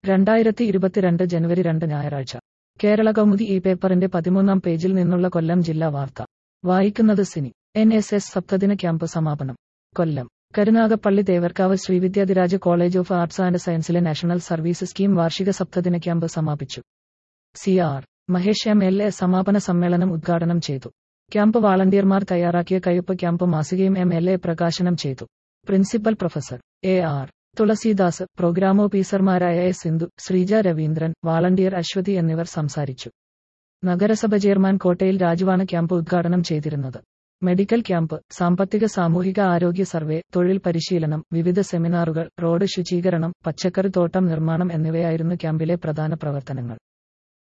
രണ്ടായിരത്തി ഇരുപത്തിരണ്ട് ജനുവരി രണ്ട് ഞായറാഴ്ച കേരള കൗമുദി ഈ പേപ്പറിന്റെ പതിമൂന്നാം പേജിൽ നിന്നുള്ള കൊല്ലം ജില്ലാ വാർത്ത വായിക്കുന്നത് സിനി എൻ എസ് എസ് സപ്തദിന ക്യാമ്പ് സമാപനം Kollam Karunagappally Thevarkavu Sreevidyadhiraja college of arts and സയൻസിലെ നാഷണൽ സർവീസ് സ്കീം വാർഷിക സപ്തദിന ക്യാമ്പ് സമാപിച്ചു C R Mahesh M L A സമാപന സമ്മേളനം ഉദ്ഘാടനം ചെയ്തു ക്യാമ്പ് വാളണ്ടിയർമാർ തയ്യാറാക്കിയ കയ്യൊപ്പ് ക്യാമ്പ് മാസികയും എം എൽ എ പ്രകാശനം ചെയ്തു principal professor A R Thulasidas program ഓഫീസർമാരായ എ സിന്ധു ശ്രീജ രവീന്ദ്രൻ വാളണ്ടിയർ അശ്വതി എന്നിവർ സംസാരിച്ചു നഗരസഭ ചെയർമാൻ കോട്ടയിൽ രാജുവാണ് ക്യാമ്പ് ഉദ്ഘാടനം ചെയ്തിരുന്നത് മെഡിക്കൽ ക്യാമ്പ് സാമ്പത്തിക സാമൂഹിക ആരോഗ്യ സർവേ തൊഴിൽ പരിശീലനം വിവിധ സെമിനാറുകൾ റോഡ് ശുചീകരണം പച്ചക്കറി തോട്ടം നിർമ്മാണം എന്നിവയായിരുന്നു ക്യാമ്പിലെ പ്രധാന പ്രവർത്തനങ്ങൾ